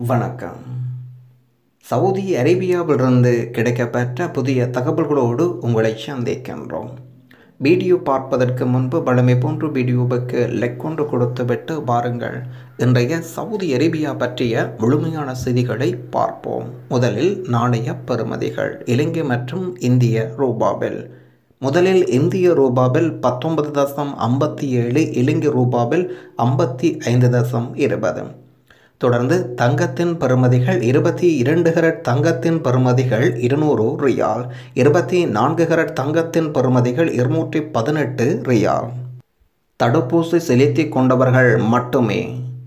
வணக்கம் சவுதி அரேபியாவிலிருந்து கிடைக்கப்பெற்ற புதிய தகவல்களோடு உங்களை சந்திக்கின்றோம் வீடியோ பார்ப்பதற்கு முன்பு வழமை போன்று வீடியோவுக்கு லைக் கொண்டு கொடுத்துவிட்டு பாருங்கள் இன்றைய சவுதி அரேபியா பற்றிய முழுமையான செய்திகளை பார்ப்போம் முதலில் நாணய பெறுமதிகள் இலங்கை மற்றும் இந்திய ரூபாவில் முதலில் இந்திய ரூபாவில் பத்தொன்பது தசம் ஐம்பத்தி ஏழு இலங்கை ரூபாவில் ஐம்பத்தி ஐந்து தசம் இருபது தொடர்ந்து தங்கத்தின் பெறுமதிகள் இருபத்தி இரண்டு கரட் தங்கத்தின் பெறுமதிகள் இருநூறு ரியால் இருபத்தி நான்கு கரட் தங்கத்தின் பெறுமதிகள் இருநூற்றி பதினெட்டு ரியால் தடுப்பூசி செலுத்தி கொண்டவர்கள் மட்டுமே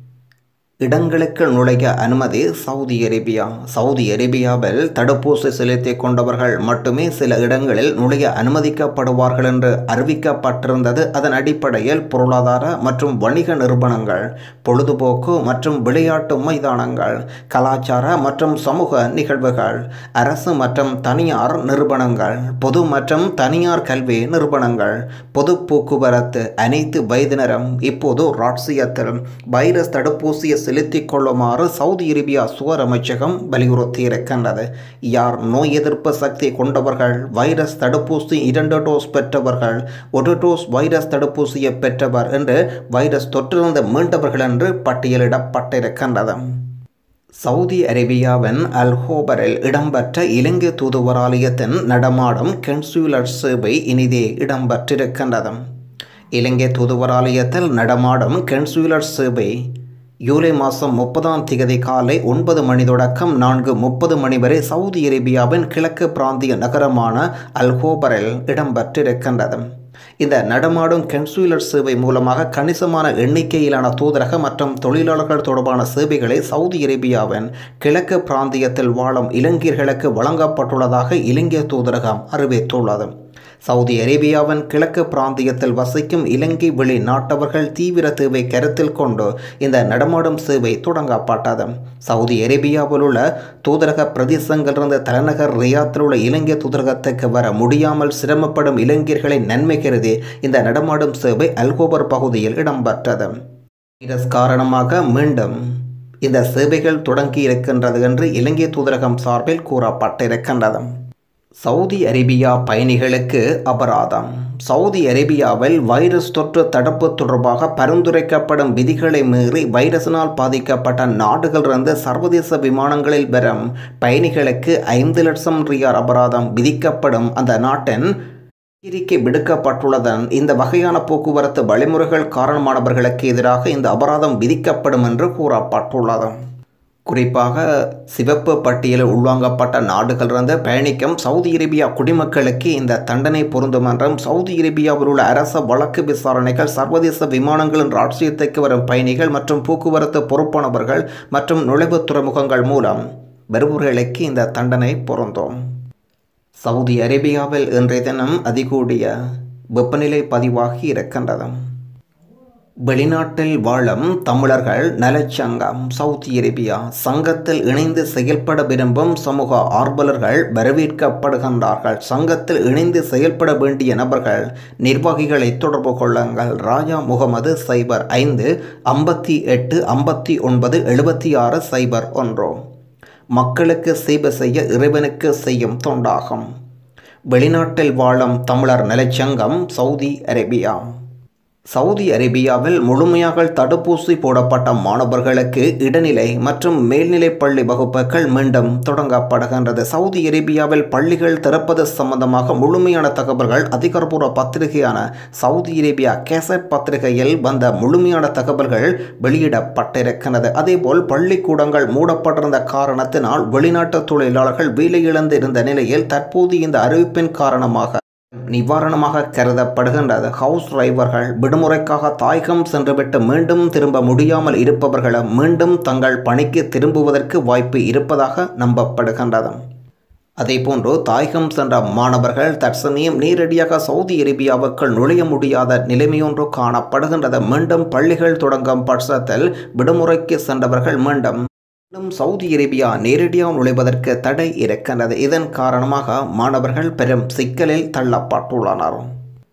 இடங்களுக்கு நுழைய அனுமதி சவுதி அரேபியா சவுதி அரேபியாவில் தடுப்பூசி செலுத்தி கொண்டவர்கள் மட்டுமே சில இடங்களில் நுழைய அனுமதிக்கப்படுவார்கள் என்று அறிவிக்கப்பட்டிருந்தது அதன் அடிப்படையில் பொருளாதார மற்றும் வணிக நிறுவனங்கள் பொழுதுபோக்கு மற்றும் விளையாட்டு மைதானங்கள் கலாச்சார மற்றும் சமூக நிகழ்வுகள் அரசு மற்றும் தனியார் நிறுவனங்கள் பொது மற்றும் தனியார் கல்வி நிறுவனங்கள் பொது போக்குவரத்து அனைத்து வயதினரும் இப்போது ராட்சியத்தில் வைரஸ் தடுப்பூசியை செலுத்திக் கொள்ளுமாறு சவுதி அரேபியா சுவர் அமைச்சகம் வலியுறுத்தியிருக்கின்றது யார் நோய் எதிர்ப்பு சக்தி கொண்டவர்கள் வைரஸ் தடுப்பூசி இரண்டு டோஸ் பெற்றவர்கள் ஒரு டோஸ் வைரஸ் தடுப்பூசியை பெற்றவர் என்று வைரஸ் தொற்றிலிருந்து மீண்டவர்கள் என்று பட்டியலிடப்பட்டிருக்கின்றது சவுதி அரேபியாவின் அல்ஹோபரில் இடம்பெற்ற இலங்கை தூதுவராலயத்தின் நடமாடும் கன்சூலர் சேவை இனிதே இடம்பெற்றிருக்கின்றது இலங்கை தூதுவராலயத்தில் நடமாடும் கன்சூலர் சேவை ஜூலை மாதம் முப்பதாம் திகதி காலை ஒன்பது மணி தொடக்கம் நான்கு முப்பது மணி வரை சவுதி அரேபியாவின் கிழக்கு பிராந்திய நகரமான அல்ஹோபரில் இடம்பெற்றிருக்கின்றது இந்த நடமாடும் கன்சூலர் சேவை மூலமாக கணிசமான எண்ணிக்கையிலான தூதரக மற்றும் தொழிலாளர்கள் தொடர்பான சேவைகளை சவுதி அரேபியாவின் கிழக்கு பிராந்தியத்தில் வாழும் இலங்கையர்களுக்கு வழங்கப்பட்டுள்ளதாக இலங்கை தூதரகம் அறிவித்துள்ளது சவுதி அரேபியாவின் கிழக்கு பிராந்தியத்தில் வசிக்கும் இலங்கை வெளிநாட்டவர்கள் தீவிர தேவை கருத்தில் கொண்டு இந்த நடமாடும் சேவை தொடங்கப்பட்டது சவுதி அரேபியாவில் உள்ள தூதரக பிரதேசங்களிலிருந்து தலைநகர் ரியாத்தில் உள்ள இலங்கை தூதரகத்துக்கு வர முடியாமல் சிரமப்படும் இளைஞர்களை நன்மை கருதி இந்த நடமாடும் சேவை அல்கோபர் பகுதியில் இடம்பெற்றது வைரஸ் காரணமாக மீண்டும் இந்த சேவைகள் தொடங்கி இருக்கின்றது என்று இலங்கை தூதரகம் சார்பில் கூறப்பட்டிருக்கின்றது சவுதி அரேபியா பயணிகளுக்கு அபராதம் சவுதி அரேபியாவில் வைரஸ் தொற்று தடுப்பு தொடர்பாக பரிந்துரைக்கப்படும் விதிகளை மீறி வைரஸினால் பாதிக்கப்பட்ட நாடுகளிலிருந்து சர்வதேச விமானங்களில் வரும் பயணிகளுக்கு ஐந்து லட்சம் ரியார் அபராதம் விதிக்கப்படும் அந்த நாட்டின் எச்சரிக்கை விடுக்கப்பட்டுள்ளதன் இந்த வகையான போக்குவரத்து வழிமுறைகள் காரணமானவர்களுக்கு எதிராக இந்த அபராதம் விதிக்கப்படும் என்று கூறப்பட்டுள்ளது குறிப்பாக சிவப்பு பட்டியலில் உள்வாங்கப்பட்ட நாடுகளிலிருந்து பயணிக்கும் சவுதி அரேபியா குடிமக்களுக்கு இந்த தண்டனை பொருந்தும் என்றும் சவுதி அரேபியாவில் உள்ள அரச வழக்கு விசாரணைகள் சர்வதேச விமானங்களின் ராட்சியத்துக்கு வரும் பயணிகள் மற்றும் போக்குவரத்து பொறுப்பானவர்கள் மற்றும் நுழைவு துறைமுகங்கள் மூலம் வருபவர்களுக்கு இந்த தண்டனை பொருந்தும் சவுதி அரேபியாவில் இன்றைய தினம் அதிகூடிய வெப்பநிலை பதிவாகி இருக்கின்றது வெளிநாட்டில் வாழும் தமிழர்கள் நலச்சங்கம் சவுதி அரேபியா சங்கத்தில் இணைந்து செயல்பட விரும்பும் சமூக ஆர்வலர்கள் வரவேற்கப்படுகின்றார்கள் சங்கத்தில் இணைந்து செயல்பட வேண்டிய நபர்கள் நிர்வாகிகளை தொடர்பு கொள்ளுங்கள் ராஜா முகமது சைபர் ஐந்து ஐம்பத்தி எட்டு ஐம்பத்தி ஒன்பது எழுபத்தி ஆறு சைபர் ஒன்று மக்களுக்கு சேவை செய்ய இறைவனுக்கு செய்யும் தொண்டாகும் வெளிநாட்டில் வாழும் தமிழர் நலச்சங்கம் சவுதி அரேபியா சவுதி அரேபியாவில் முழுமையாக தடுப்பூசி போடப்பட்ட மாணவர்களுக்கு இடைநிலை மற்றும் மேல்நிலை பள்ளி வகுப்புகள் மீண்டும் தொடங்கப்படுகின்றது சவுதி அரேபியாவில் பள்ளிகள் திறப்பது சம்பந்தமாக முழுமையான தகவல்கள் அதிகாரப்பூர்வ பத்திரிகையான சவுதி அரேபியா கேசட் பத்திரிகையில் வந்த முழுமையான தகவல்கள் வெளியிடப்பட்டிருக்கிறது அதேபோல் பள்ளிக்கூடங்கள் மூடப்பட்டிருந்த காரணத்தினால் வெளிநாட்டு தொழிலாளர்கள் வேலையிழந்து இருந்த நிலையில் தற்போது இந்த அறிவிப்பின் காரணமாக நிவாரணமாக கருதப்படுகின்றது ஹவுஸ் டிரைவர்கள் விடுமுறைக்காக தாயகம் சென்றுவிட்டு மீண்டும் திரும்ப முடியாமல் இருப்பவர்களும் மீண்டும் தங்கள் பணிக்கு திரும்புவதற்கு வாய்ப்பு இருப்பதாக நம்பப்படுகின்றது அதேபோன்று தாயகம் சென்ற மாணவர்கள் தற்சமயம் நேரடியாக சவுதி அரேபியாவுக்குள் நுழைய முடியாத நிலைமையொன்று காணப்படுகின்றது மீண்டும் பள்ளிகள் தொடங்கும் பட்சத்தில் விடுமுறைக்கு சென்றவர்கள் மீண்டும் மீண்டும் சவுதி அரேபியா நேரடியாக நுழைவதற்கு தடை இருக்கின்றது இதன் காரணமாக மாணவர்கள் பெரும் சிக்கலில் தள்ளப்பட்டுள்ளனர்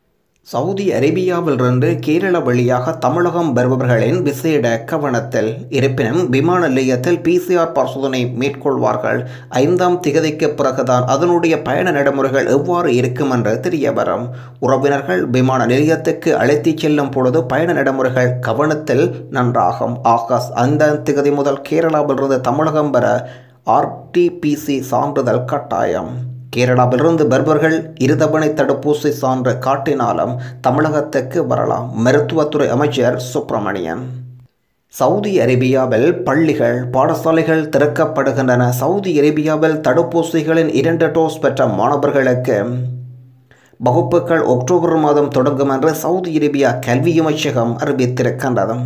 சவுதி அரேபியாவிலிருந்து கேரள வழியாக தமிழகம் வருபவர்களின் விசேட கவனத்தில் இருப்பினும் விமான நிலையத்தில் பிசிஆர் பரிசோதனை மேற்கொள்வார்கள் ஐந்தாம் திகதிக்கு பிறகுதான் அதனுடைய பயண நடைமுறைகள் எவ்வாறு இருக்கும் என்று தெரிய வரும் உறவினர்கள் விமான நிலையத்துக்கு அழைத்துச் செல்லும் பொழுது பயண நடைமுறைகள் கவனத்தில் நன்றாகும் ஆகஸ்ட் ஐந்தாம் திகதி முதல் கேரளாவிலிருந்து தமிழகம் வர ஆர்டிபிசி சான்றிதழ் கட்டாயம் கேரளாவிலிருந்து வருபவர்கள் இருதபனை தடுப்பூசி சான்று காட்டினாலும் தமிழகத்துக்கு வரலாம் மருத்துவத்துறை அமைச்சர் சுப்பிரமணியன் சவுதி அரேபியாவில் பள்ளிகள் பாடசாலைகள் திறக்கப்படுகின்றன சவுதி அரேபியாவில் தடுப்பூசிகளின் இரண்டு டோஸ் பெற்ற மாணவர்களுக்கு வகுப்புகள் அக்டோபர் மாதம் தொடங்கும் என்று சவுதி அரேபியா கல்வி அமைச்சகம் அறிவித்திருக்கின்றது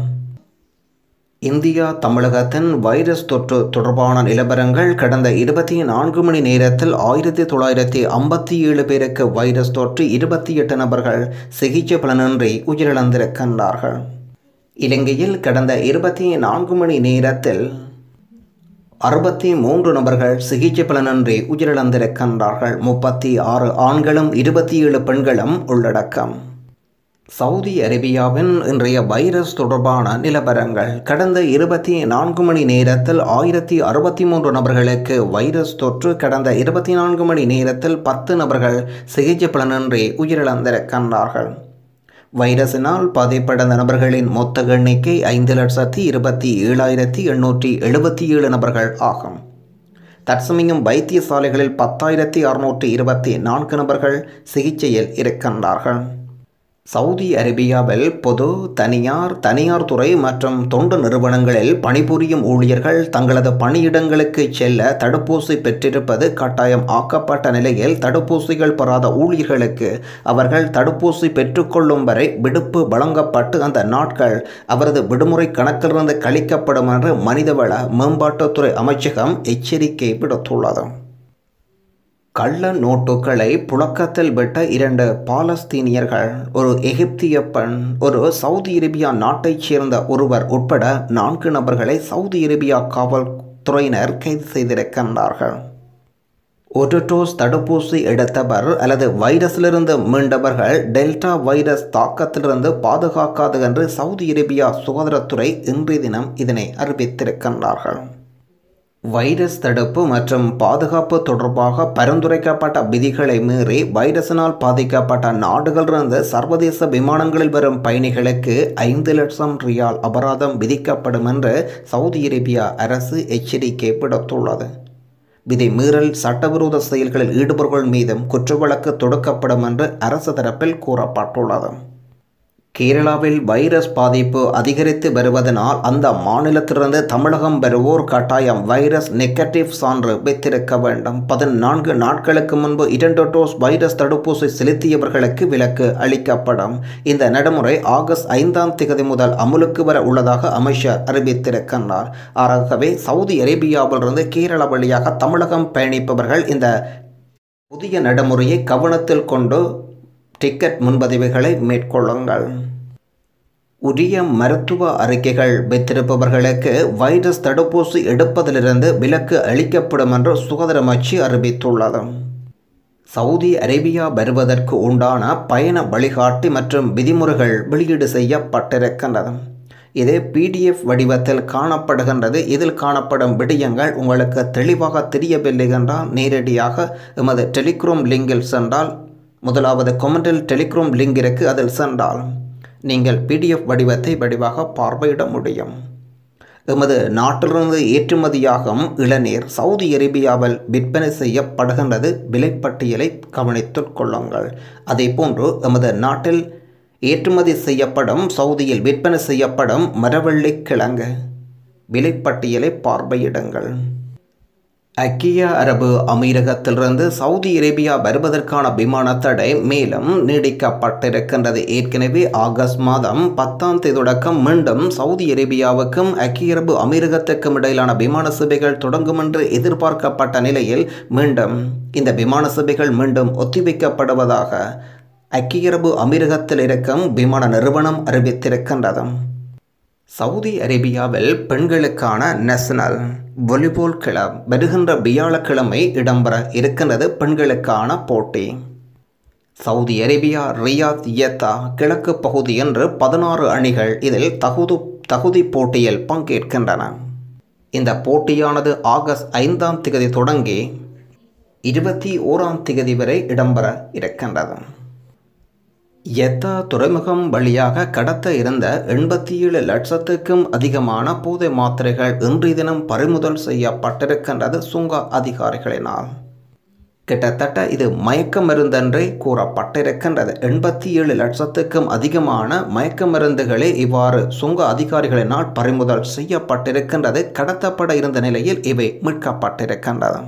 இந்தியா தமிழகத்தின் வைரஸ் தொற்று தொடர்பான நிலவரங்கள் கடந்த இருபத்தி நான்கு மணி நேரத்தில் ஆயிரத்தி தொள்ளாயிரத்தி ஐம்பத்தி ஏழு பேருக்கு வைரஸ் தொற்று இருபத்தி எட்டு நபர்கள் சிகிச்சை பலனின்றி உயிரிழந்திருக்கின்றார்கள் இலங்கையில் கடந்த இருபத்தி நான்கு மணி நேரத்தில் அறுபத்தி மூன்று நபர்கள் சிகிச்சை பலனின்றி உயிரிழந்திருக்கின்றார்கள் முப்பத்தி ஆறு ஆண்களும் இருபத்தி ஏழு பெண்களும் உள்ளடக்கம் சவுதி அரேபியாவின் இன்றைய வைரஸ் தொடர்பான நிலவரங்கள் கடந்த இருபத்தி நான்கு மணி நேரத்தில் ஆயிரத்தி அறுபத்தி மூன்று நபர்களுக்கு வைரஸ் தொற்று கடந்த இருபத்தி நான்கு மணி நேரத்தில் பத்து நபர்கள் சிகிச்சை பலனின்றி உயிரிழந்திருக்கின்றார்கள் வைரஸினால் பாதிப்படைந்த நபர்களின் மொத்த எண்ணிக்கை ஐந்து லட்சத்தி இருபத்தி ஏழாயிரத்தி எண்ணூற்றி எழுபத்தி ஏழு நபர்கள் ஆகும் தற்சமயம் வைத்தியசாலைகளில் பத்தாயிரத்தி அறுநூற்றி இருபத்தி நான்கு நபர்கள் சிகிச்சையில் இருக்கின்றார்கள் சவுதி அரேபியாவில் பொது தனியார் தனியார் துறை மற்றும் தொண்டு நிறுவனங்களில் பணிபுரியும் ஊழியர்கள் தங்களது பணியிடங்களுக்கு செல்ல தடுப்பூசி பெற்றிருப்பது கட்டாயம் ஆக்கப்பட்ட நிலையில் தடுப்பூசிகள் பெறாத ஊழியர்களுக்கு அவர்கள் தடுப்பூசி பெற்றுக்கொள்ளும் வரை விடுப்பு வழங்கப்பட்டு அந்த நாட்கள் அவரது விடுமுறை கணக்கிலிருந்து கழிக்கப்படும் என்று மனிதவள மேம்பாட்டுத்துறை அமைச்சகம் எச்சரிக்கை விடுத்துள்ளது கள்ள நோட்டுகளை புழக்கத்தில் விட்ட இரண்டு பாலஸ்தீனியர்கள் ஒரு எகிப்திய பெண் ஒரு சவுதி அரேபியா நாட்டைச் சேர்ந்த ஒருவர் உட்பட நான்கு நபர்களை சவுதி அரேபியா காவல்துறையினர் கைது செய்திருக்கின்றார்கள் ஒரு டோஸ் தடுப்பூசி எடுத்தவர் அல்லது வைரஸிலிருந்து மீண்டவர்கள் டெல்டா வைரஸ் தாக்கத்திலிருந்து பாதுகாக்காது என்று சவுதி அரேபியா சுகாதாரத்துறை இன்றைய தினம் இதனை அறிவித்திருக்கின்றார்கள் வைரஸ் தடுப்பு மற்றும் பாதுகாப்பு தொடர்பாக பரிந்துரைக்கப்பட்ட விதிகளை மீறி வைரஸினால் பாதிக்கப்பட்ட நாடுகளிலிருந்து சர்வதேச விமானங்களில் வரும் பயணிகளுக்கு ஐந்து லட்சம் ரியால் அபராதம் விதிக்கப்படும் என்று சவுதி அரேபியா அரசு எச்சரிக்கை விடுத்துள்ளது விதி மீறல் சட்டவிரோத செயல்களில் ஈடுபவர்கள் மீதும் குற்றவழக்கு தொடுக்கப்படும் என்று அரசு தரப்பில் கூறப்பட்டுள்ளது கேரளாவில் வைரஸ் பாதிப்பு அதிகரித்து வருவதனால் அந்த மாநிலத்திலிருந்து தமிழகம் வருவோர் கட்டாயம் வைரஸ் நெகட்டிவ் சான்று வைத்திருக்க வேண்டும் பதினான்கு நாட்களுக்கு முன்பு இரண்டு டோஸ் வைரஸ் தடுப்பூசி செலுத்தியவர்களுக்கு விலக்கு அளிக்கப்படும் இந்த நடைமுறை ஆகஸ்ட் ஐந்தாம் திகதி முதல் அமுலுக்கு வர உள்ளதாக அமைச்சர் அறிவித்திருக்கின்றார் ஆகவே சவுதி அரேபியாவிலிருந்து கேரளா வழியாக தமிழகம் பயணிப்பவர்கள் இந்த புதிய நடைமுறையை கவனத்தில் கொண்டு டிக்கெட் முன்பதிவுகளை மேற்கொள்ளுங்கள் உரிய மருத்துவ அறிக்கைகள் வைத்திருப்பவர்களுக்கு வைரஸ் தடுப்பூசி எடுப்பதிலிருந்து விலக்கு அளிக்கப்படும் என்று சுகாதார அமைச்சு அறிவித்துள்ளது சவுதி அரேபியா வருவதற்கு உண்டான பயண வழிகாட்டி மற்றும் விதிமுறைகள் வெளியீடு செய்யப்பட்டிருக்கின்றது இது பிடிஎஃப் வடிவத்தில் காணப்படுகின்றது இதில் காணப்படும் விடயங்கள் உங்களுக்கு தெளிவாக தெரியவில்லை என்றால் நேரடியாக எமது டெலிகிராம் லிங்கில் சென்றால் முதலாவது கொமெண்டில் டெலிகிராம் லிங்க் இருக்கு அதில் சென்றால் நீங்கள் பிடிஎஃப் வடிவத்தை வடிவாக பார்வையிட முடியும் எமது நாட்டிலிருந்து ஏற்றுமதியாகும் இளநீர் சவுதி அரேபியாவில் விற்பனை செய்யப்படுகின்றது விலைப்பட்டியலை கவனித்துக் கொள்ளுங்கள் அதே போன்று எமது நாட்டில் ஏற்றுமதி செய்யப்படும் சவுதியில் விற்பனை செய்யப்படும் மரவள்ளி கிழங்கு விலைப்பட்டியலை பார்வையிடுங்கள் ஐக்கிய அரபு அமீரகத்திலிருந்து சவுதி அரேபியா வருவதற்கான விமான தடை மேலும் நீடிக்கப்பட்டிருக்கின்றது ஏற்கனவே ஆகஸ்ட் மாதம் பத்தாம் தேதி தொடக்கம் மீண்டும் சவுதி அரேபியாவுக்கும் ஐக்கிய அரபு அமீரகத்துக்கும் இடையிலான விமான சேவைகள் தொடங்கும் என்று எதிர்பார்க்கப்பட்ட நிலையில் மீண்டும் இந்த விமான சேவைகள் மீண்டும் ஒத்திவைக்கப்படுவதாக ஐக்கிய அரபு அமீரகத்தில் இருக்கும் விமான நிறுவனம் அறிவித்திருக்கின்றது சவுதி அரேபியாவில் பெண்களுக்கான நேஷனல் வாலிபால் கிளப் வருகின்ற வியாழக்கிழமை இடம்பெற இருக்கின்றது பெண்களுக்கான போட்டி சவுதி அரேபியா ரியாத் யத்தா கிழக்கு பகுதி என்று பதினாறு அணிகள் இதில் தகுது தகுதி போட்டியில் பங்கேற்கின்றன இந்த போட்டியானது ஆகஸ்ட் ஐந்தாம் திகதி தொடங்கி இருபத்தி ஓராம் திகதி வரை இடம்பெற இருக்கின்றது எத்தா துறைமுகம் வழியாக கடத்த இருந்த எண்பத்தி ஏழு லட்சத்துக்கும் அதிகமான போதை மாத்திரைகள் இன்றைய தினம் பறிமுதல் செய்யப்பட்டிருக்கின்றது சுங்க அதிகாரிகளினால் கிட்டத்தட்ட இது மயக்க மருந்தென்றே கூறப்பட்டிருக்கின்றது எண்பத்தி ஏழு லட்சத்துக்கும் அதிகமான மயக்க மருந்துகளே இவ்வாறு சுங்க அதிகாரிகளினால் பறிமுதல் செய்யப்பட்டிருக்கின்றது கடத்தப்பட இருந்த நிலையில் இவை மீட்கப்பட்டிருக்கின்றது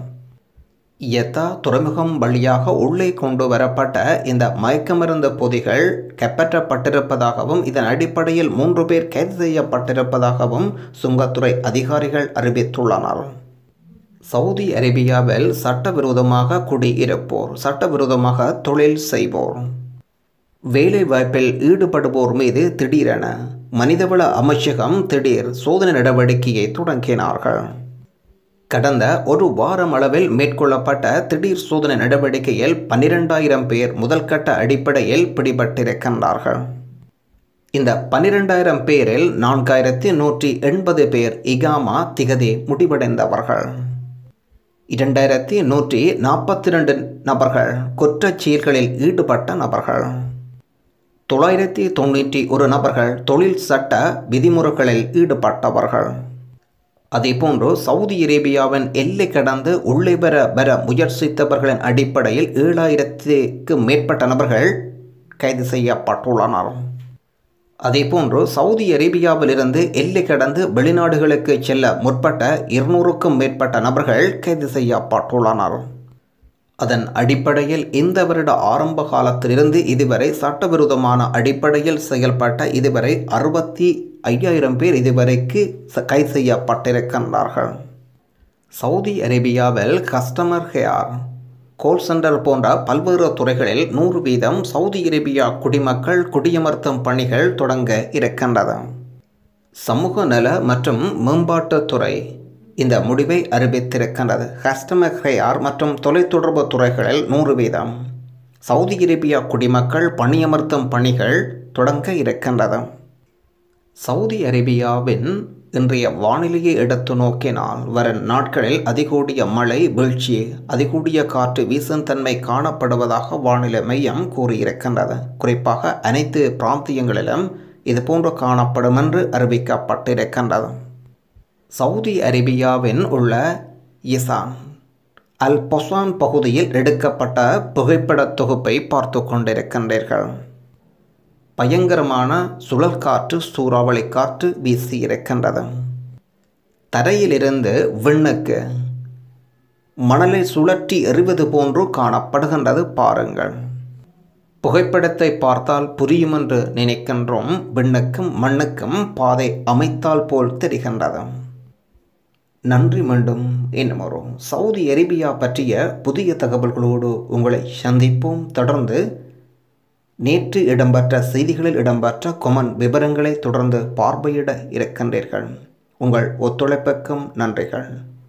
எத்தா துறைமுகம் வழியாக உள்ளே கொண்டு வரப்பட்ட இந்த மயக்க மருந்து பொதிகள் கைப்பற்றப்பட்டிருப்பதாகவும் இதன் அடிப்படையில் மூன்று பேர் கைது செய்யப்பட்டிருப்பதாகவும் சுங்கத்துறை அதிகாரிகள் அறிவித்துள்ளனர் சவுதி அரேபியாவில் சட்டவிரோதமாக குடியிருப்போர் சட்டவிரோதமாக தொழில் செய்வோர் வேலை வாய்ப்பில் ஈடுபடுவோர் மீது திடீரென மனிதவள அமைச்சகம் திடீர் சோதனை நடவடிக்கையை தொடங்கினார்கள் கடந்த ஒரு வாரம் அளவில் மேற்கொள்ளப்பட்ட திடீர் சோதனை நடவடிக்கையில் பன்னிரெண்டாயிரம் பேர் முதல்கட்ட அடிப்படையில் பிடிபட்டிருக்கின்றார்கள் இந்த பன்னிரெண்டாயிரம் பேரில் நான்காயிரத்தி நூற்றி எண்பது பேர் இகாமா திகதி முடிவடைந்தவர்கள் இரண்டாயிரத்தி நூற்றி நாற்பத்தி ரெண்டு நபர்கள் குற்றச் செயல்களில் ஈடுபட்ட நபர்கள் தொள்ளாயிரத்தி தொண்ணூற்றி ஒரு நபர்கள் தொழில் சட்ட விதிமுறைகளில் ஈடுபட்டவர்கள் அதேபோன்று சவுதி அரேபியாவின் எல்லை கடந்து உள்ளே பெற பெற முயற்சித்தவர்களின் அடிப்படையில் ஏழாயிரத்திற்கு மேற்பட்ட நபர்கள் கைது செய்யப்பட்டுள்ளனர் அதேபோன்று சவுதி அரேபியாவிலிருந்து எல்லை கடந்து வெளிநாடுகளுக்கு செல்ல முற்பட்ட இருநூறுக்கும் மேற்பட்ட நபர்கள் கைது செய்யப்பட்டுள்ளனர் அதன் அடிப்படையில் இந்த வருட ஆரம்ப காலத்திலிருந்து இதுவரை சட்டவிரோதமான அடிப்படையில் செயல்பட்ட இதுவரை அறுபத்தி ஐயாயிரம் பேர் இதுவரைக்கு கைது செய்யப்பட்டிருக்கின்றார்கள் சவுதி அரேபியாவில் கஸ்டமர் கேர் கோல் சென்டர் போன்ற பல்வேறு துறைகளில் நூறு வீதம் சவுதி அரேபியா குடிமக்கள் குடியமர்த்தும் பணிகள் தொடங்க இருக்கின்றது சமூக நல மற்றும் மேம்பாட்டுத்துறை இந்த முடிவை அறிவித்திருக்கின்றது கஸ்டமர் கேர் மற்றும் தொலைத்தொடர்பு துறைகளில் நூறு வீதம் சவுதி அரேபியா குடிமக்கள் பணியமர்த்தும் பணிகள் தொடங்க இருக்கின்றது சவுதி அரேபியாவின் இன்றைய வானிலையை எடுத்து நோக்கினால் வரும் நாட்களில் அதிகூடிய மழை வீழ்ச்சி அதிகூடிய காற்று வீசும் தன்மை காணப்படுவதாக வானிலை மையம் கூறியிருக்கின்றது குறிப்பாக அனைத்து பிராந்தியங்களிலும் இதுபோன்று காணப்படும் என்று அறிவிக்கப்பட்டிருக்கின்றது சவுதி அரேபியாவின் உள்ள இசான் அல் பொசான் பகுதியில் எடுக்கப்பட்ட புகைப்பட தொகுப்பை பார்த்து கொண்டிருக்கின்றீர்கள் பயங்கரமான சுழல் காற்று சூறாவளி காற்று வீசி இருக்கின்றது தரையிலிருந்து விண்ணுக்கு மணலை சுழற்றி எறிவது போன்று காணப்படுகின்றது பாருங்கள் புகைப்படத்தை பார்த்தால் புரியும் என்று நினைக்கின்றோம் விண்ணுக்கும் மண்ணுக்கும் பாதை அமைத்தால் போல் தெரிகின்றது நன்றி மீண்டும் இன்னும் ஒரு சவுதி அரேபியா பற்றிய புதிய தகவல்களோடு உங்களை சந்திப்போம் தொடர்ந்து நேற்று இடம்பெற்ற செய்திகளில் இடம்பெற்ற கொமன் விவரங்களை தொடர்ந்து பார்வையிட இருக்கின்றீர்கள் உங்கள் ஒத்துழைப்புக்கும் நன்றிகள்